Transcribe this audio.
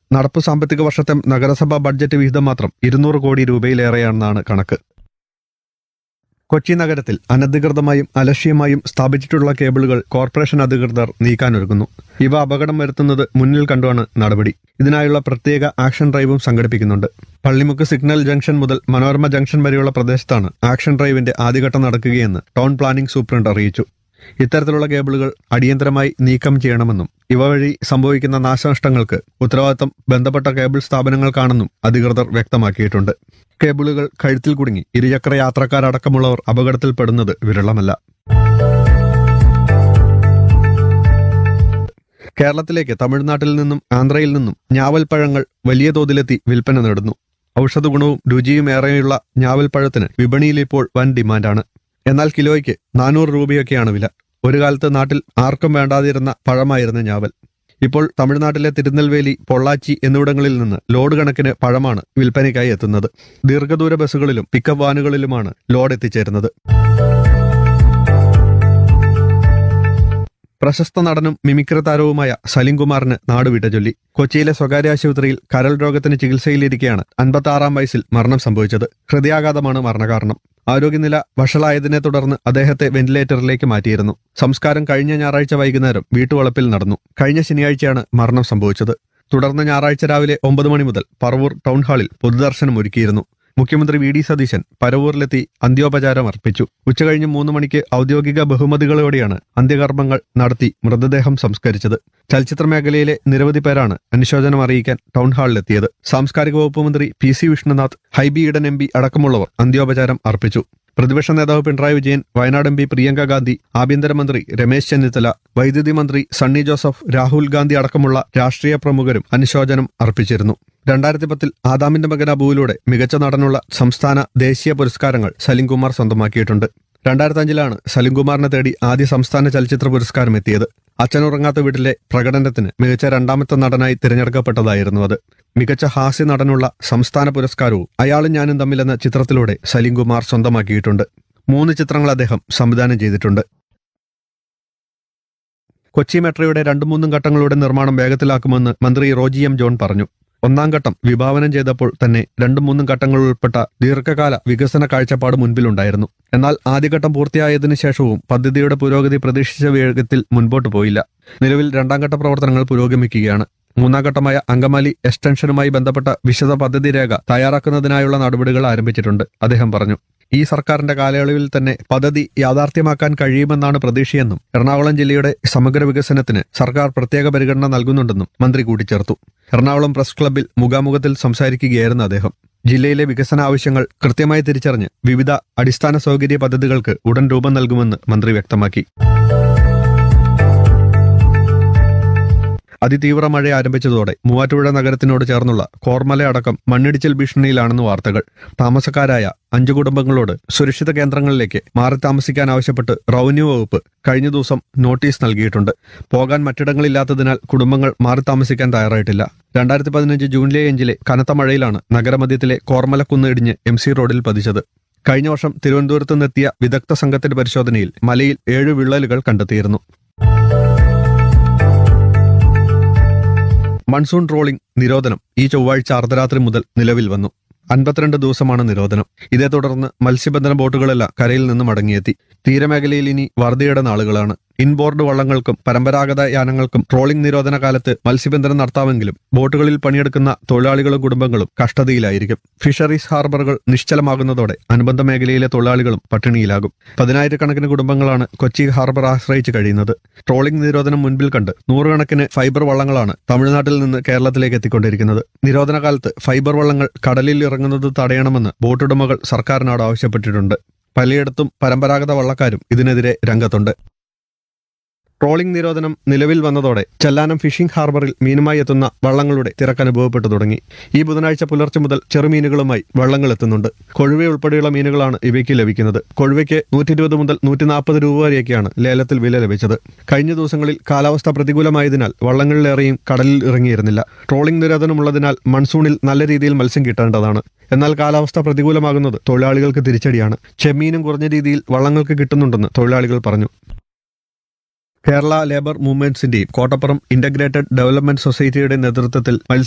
നടപ്പു സാമ്പത്തിക വർഷത്തെ നഗരസഭാ ബഡ്ജറ്റ് വിഹിതം മാത്രം ഇരുന്നൂറ് കോടി രൂപയിലേറെയാണെന്നാണ് കണക്ക് കൊച്ചി നഗരത്തിൽ അനധികൃതമായും അലക്ഷ്യമായും സ്ഥാപിച്ചിട്ടുള്ള കേബിളുകൾ കോർപ്പറേഷൻ അധികൃതർ നീക്കാനൊരുങ്ങുന്നു ഇവ അപകടം വരുത്തുന്നത് മുന്നിൽ കണ്ടുമാണ് നടപടി ഇതിനായുള്ള പ്രത്യേക ആക്ഷൻ ഡ്രൈവും സംഘടിപ്പിക്കുന്നുണ്ട് പള്ളിമുക്ക് സിഗ്നൽ ജംഗ്ഷൻ മുതൽ മനോരമ ജംഗ്ഷൻ വരെയുള്ള പ്രദേശത്താണ് ആക്ഷൻ ഡ്രൈവിന്റെ ആദ്യഘട്ടം നടക്കുകയെന്ന് ടൗൺ പ്ലാനിംഗ് സൂപ്രണ്ട് അറിയിച്ചു ഇത്തരത്തിലുള്ള കേബിളുകൾ അടിയന്തരമായി നീക്കം ചെയ്യണമെന്നും ഇവ വഴി സംഭവിക്കുന്ന നാശനഷ്ടങ്ങൾക്ക് ഉത്തരവാദിത്തം ബന്ധപ്പെട്ട കേബിൾ സ്ഥാപനങ്ങൾക്കാണെന്നും അധികൃതർ വ്യക്തമാക്കിയിട്ടുണ്ട് കേബിളുകൾ കഴുത്തിൽ കുടുങ്ങി ഇരുചക്ര യാത്രക്കാരടക്കമുള്ളവർ അപകടത്തിൽപ്പെടുന്നത് വിരളമല്ല കേരളത്തിലേക്ക് തമിഴ്നാട്ടിൽ നിന്നും ആന്ധ്രയിൽ നിന്നും ഞാവൽപ്പഴങ്ങൾ വലിയ തോതിലെത്തി വിൽപ്പന നേടുന്നു ഔഷധ ഗുണവും രുചിയും ഏറെയുള്ള ഞാവൽപ്പഴത്തിന് വിപണിയിൽ ഇപ്പോൾ വൻ ഡിമാൻഡാണ് എന്നാൽ കിലോയ്ക്ക് നാനൂറ് രൂപയൊക്കെയാണ് വില ഒരു കാലത്ത് നാട്ടിൽ ആർക്കും വേണ്ടാതിരുന്ന പഴമായിരുന്നു ഞാവൽ ഇപ്പോൾ തമിഴ്നാട്ടിലെ തിരുനെൽവേലി പൊള്ളാച്ചി എന്നിവിടങ്ങളിൽ നിന്ന് ലോഡ് കണക്കിന് പഴമാണ് വിൽപ്പനയ്ക്കായി എത്തുന്നത് ദീർഘദൂര ബസ്സുകളിലും പിക്കപ്പ് വാനുകളിലുമാണ് ലോഡ് എത്തിച്ചേരുന്നത് പ്രശസ്ത നടനും മിമിക്രി താരവുമായ സലിംകുമാറിന് നാടുവിട്ട ചൊല്ലി കൊച്ചിയിലെ സ്വകാര്യ ആശുപത്രിയിൽ കരൾ രോഗത്തിന് ചികിത്സയിലിരിക്കെയാണ് അൻപത്തി ആറാം വയസ്സിൽ മരണം സംഭവിച്ചത് ഹൃദയാഘാതമാണ് മരണകാരണം ആരോഗ്യനില വഷളായതിനെ തുടർന്ന് അദ്ദേഹത്തെ വെന്റിലേറ്ററിലേക്ക് മാറ്റിയിരുന്നു സംസ്കാരം കഴിഞ്ഞ ഞായറാഴ്ച വൈകുന്നേരം വീട്ടുവളപ്പിൽ നടന്നു കഴിഞ്ഞ ശനിയാഴ്ചയാണ് മരണം സംഭവിച്ചത് തുടർന്ന് ഞായറാഴ്ച രാവിലെ ഒമ്പത് മണി മുതൽ പറവൂർ ടൗൺ ഹാളിൽ പൊതുദർശനം ഒരുക്കിയിരുന്നു മുഖ്യമന്ത്രി വി ഡി സതീശൻ പരവൂരിലെത്തി അന്ത്യോപചാരം അർപ്പിച്ചു ഉച്ചകഴിഞ്ഞ് മൂന്ന് മണിക്ക് ഔദ്യോഗിക ബഹുമതികളോടെയാണ് അന്ത്യകർമ്മങ്ങൾ നടത്തി മൃതദേഹം സംസ്കരിച്ചത് ചലച്ചിത്ര മേഖലയിലെ നിരവധി പേരാണ് അനുശോചനം അറിയിക്കാൻ ടൗൺ ഹാളിലെത്തിയത് സാംസ്കാരിക വകുപ്പ് മന്ത്രി P C Vishnunath Hibi Eden M P അടക്കമുള്ളവർ അന്ത്യോപചാരം അർപ്പിച്ചു പ്രതിപക്ഷ നേതാവ് പിണറായി വിജയൻ വയനാട് എം പി പ്രിയങ്ക ഗാന്ധി ആഭ്യന്തരമന്ത്രി രമേശ് ചെന്നിത്തല വൈദ്യുതി മന്ത്രി സണ്ണി ജോസഫ് രാഹുൽ ഗാന്ധി അടക്കമുള്ള രാഷ്ട്രീയ പ്രമുഖരും അനുശോചനം അർപ്പിച്ചിരുന്നു രണ്ടായിരത്തി പത്തിൽ ആദാമിന്റെ മകൻ അബുവിലൂടെ മികച്ച നടനുള്ള സംസ്ഥാന ദേശീയ പുരസ്കാരങ്ങൾ സലിംകുമാർ സ്വന്തമാക്കിയിട്ടുണ്ട് രണ്ടായിരത്തി അഞ്ചിലാണ് സലിംകുമാറിനെ തേടി ആദ്യ സംസ്ഥാന ചലച്ചിത്ര പുരസ്കാരം എത്തിയത് അച്ഛനുറങ്ങാത്ത വീട്ടിലെ പ്രകടനത്തിന് മികച്ച രണ്ടാമത്തെ നടനായി തിരഞ്ഞെടുക്കപ്പെട്ടതായിരുന്നു അത് മികച്ച ഹാസ്യ നടനുള്ള സംസ്ഥാന പുരസ്കാരവും അയാളും ഞാനും തമ്മിലെന്ന ചിത്രത്തിലൂടെ സലിംകുമാർ സ്വന്തമാക്കിയിട്ടുണ്ട് മൂന്ന് ചിത്രങ്ങൾ അദ്ദേഹം സംവിധാനം ചെയ്തിട്ടുണ്ട് കൊച്ചി മെട്രോയുടെ രണ്ടു മൂന്നും ഘട്ടങ്ങളുടെ നിർമ്മാണം വേഗത്തിലാക്കുമെന്ന് മന്ത്രി റോജി എം ജോൺ പറഞ്ഞു ഒന്നാം ഘട്ടം വിഭാവനം ചെയ്തപ്പോൾ തന്നെ രണ്ടും മൂന്നും ഘട്ടങ്ങൾ ഉൾപ്പെട്ട ദീർഘകാല വികസന കാഴ്ചപ്പാട് മുൻപിലുണ്ടായിരുന്നു എന്നാൽ ആദ്യഘട്ടം പൂർത്തിയായതിനു ശേഷവും പദ്ധതിയുടെ പുരോഗതി പ്രതീക്ഷിച്ച വേഗത്തിൽ മുൻപോട്ട് പോയില്ല നിലവിൽ രണ്ടാം ഘട്ട പ്രവർത്തനങ്ങൾ പുരോഗമിക്കുകയാണ് മൂന്നാം ഘട്ടമായ അങ്കമാലി എക്സ്റ്റൻഷനുമായി ബന്ധപ്പെട്ട വിശദ പദ്ധതി രേഖ തയ്യാറാക്കുന്നതിനായുള്ള നടപടികൾ ആരംഭിച്ചിട്ടുണ്ട് അദ്ദേഹം പറഞ്ഞു ഈ സർക്കാരിന്റെ കാലയളവിൽ തന്നെ പദ്ധതി യാഥാർത്ഥ്യമാക്കാൻ കഴിയുമെന്നാണ് പ്രതീക്ഷയെന്നും എറണാകുളം ജില്ലയുടെ സമഗ്ര വികസനത്തിന് സർക്കാർ പ്രത്യേക പരിഗണന നൽകുന്നുണ്ടെന്നും മന്ത്രി കൂട്ടിച്ചേർത്തു എറണാകുളം പ്രസ് ക്ലബ്ബിൽ മുഖാമുഖത്തിൽ സംസാരിക്കുകയായിരുന്നു അദ്ദേഹം ജില്ലയിലെ വികസന ആവശ്യങ്ങൾ കൃത്യമായി തിരിച്ചറിഞ്ഞ് വിവിധ അടിസ്ഥാന സൗകര്യ പദ്ധതികൾക്ക് ഉടൻ രൂപം നൽകുമെന്ന് മന്ത്രി വ്യക്തമാക്കി അതിതീവ്ര മഴ ആരംഭിച്ചതോടെ മൂവാറ്റുപുഴ നഗരത്തിനോട് ചേർന്നുള്ള കോർമല അടക്കം മണ്ണിടിച്ചിൽ ഭീഷണിയിലാണെന്ന് വാർത്തകൾ താമസക്കാരായ അഞ്ചു കുടുംബങ്ങളോട് സുരക്ഷിത കേന്ദ്രങ്ങളിലേക്ക് മാറി താമസിക്കാൻ ആവശ്യപ്പെട്ട് റവന്യൂ വകുപ്പ് കഴിഞ്ഞ ദിവസം നോട്ടീസ് നൽകിയിട്ടുണ്ട് പോകാൻ മറ്റിടങ്ങളില്ലാത്തതിനാൽ കുടുംബങ്ങൾ മാറി താമസിക്കാൻ തയ്യാറായിട്ടില്ല രണ്ടായിരത്തി പതിനഞ്ച് ജൂണിലെ അഞ്ചിലെ കനത്ത മഴയിലാണ് നഗരമധ്യത്തിലെ കോർമലക്കുന്ന് ഇടിഞ്ഞ് എം സി റോഡിൽ പതിച്ചത് കഴിഞ്ഞ വർഷം തിരുവനന്തപുരത്ത് നിന്നെത്തിയ വിദഗ്ധ സംഘത്തിന്റെ പരിശോധനയിൽ മലയിൽ ഏഴ് വിള്ളലുകൾ കണ്ടെത്തിയിരുന്നു മൺസൂൺ ട്രോളിംഗ് നിരോധനം ഈ ചൊവ്വാഴ്ച അർദ്ധരാത്രി മുതൽ നിലവിൽ വന്നു അൻപത്തിരണ്ട് ദിവസമാണ് നിരോധനം ഇതേ തുടർന്ന് മത്സ്യബന്ധന ബോട്ടുകളെല്ലാം കരയിൽ നിന്ന് മടങ്ങിയെത്തി തീരമേഖലയിൽ ഇനി വറുതിയുടെ നാളുകളാണ് ഇൻബോർഡ് വള്ളങ്ങൾക്കും പരമ്പരാഗത യാനങ്ങൾക്കും ട്രോളിംഗ് നിരോധന കാലത്ത് മത്സ്യബന്ധനം നടത്താമെങ്കിലും ബോട്ടുകളിൽ പണിയെടുക്കുന്ന തൊഴിലാളികളും കുടുംബങ്ങളും കഷ്ടതയിലായിരിക്കും ഫിഷറീസ് ഹാർബറുകൾ നിശ്ചലമാകുന്നതോടെ അനുബന്ധ മേഖലയിലെ തൊഴിലാളികളും പട്ടിണിയിലാകും പതിനായിരക്കണക്കിന് കുടുംബങ്ങളാണ് കൊച്ചി ഹാർബർ ആശ്രയിച്ച് കഴിയുന്നത് ട്രോളിംഗ് നിരോധനം മുൻപിൽ കണ്ട് നൂറുകണക്കിന് ഫൈബർ വള്ളങ്ങളാണ് തമിഴ്നാട്ടിൽ നിന്ന് കേരളത്തിലേക്ക് എത്തിക്കൊണ്ടിരിക്കുന്നത് നിരോധന കാലത്ത് ഫൈബർ വള്ളങ്ങൾ കടലിൽ ഇറങ്ങുന്നത് തടയണമെന്ന് ബോട്ടുടമകൾ സർക്കാരിനോട് ആവശ്യപ്പെട്ടിട്ടുണ്ട് പലയിടത്തും പരമ്പരാഗത വള്ളക്കാരും ഇതിനെതിരെ രംഗത്തുണ്ട് ട്രോളിംഗ് നിരോധനം നിലവിൽ വന്നതോടെ ചെല്ലാനം ഫിഷിംഗ് ഹാർബറിൽ മീനുമായി എത്തുന്ന വള്ളങ്ങളുടെ തിരക്ക് അനുഭവപ്പെട്ടു തുടങ്ങി ഈ ബുധനാഴ്ച പുലർച്ചെ മുതൽ ചെറുമീനുകളുമായി വള്ളങ്ങൾ എത്തുന്നുണ്ട് കൊഴുവ ഉൾപ്പെടെയുള്ള മീനുകളാണ് ഇവയ്ക്ക് ലഭിക്കുന്നത് കൊഴുവയ്ക്ക് നൂറ്റി ഇരുപത് മുതൽ നൂറ്റി നാൽപ്പത് രൂപ വരെയൊക്കെയാണ് ലേലത്തിൽ വില ലഭിച്ചത് കഴിഞ്ഞ ദിവസങ്ങളിൽ കാലാവസ്ഥ പ്രതികൂലമായതിനാൽ വള്ളങ്ങളിലേറെയും കടലിൽ ഇറങ്ങിയിരുന്നില്ല ട്രോളിംഗ് നിരോധനമുള്ളതിനാൽ മൺസൂണിൽ നല്ല രീതിയിൽ മത്സ്യം കിട്ടേണ്ടതാണ് എന്നാൽ കാലാവസ്ഥ പ്രതികൂലമാകുന്നത് തൊഴിലാളികൾക്ക് തിരിച്ചടിയാണ് ചെമ്മീനും കുറഞ്ഞ രീതിയിൽ വള്ളങ്ങൾക്ക് കിട്ടുന്നുണ്ടെന്ന് തൊഴിലാളികൾ പറഞ്ഞു കേരള ലേബർ മൂവ്മെന്റ്സിന്റെയും കോട്ടപ്പുറം ഇന്റഗ്രേറ്റഡ് ഡെവലപ്മെന്റ് സൊസൈറ്റിയുടെ നേതൃത്വത്തിൽ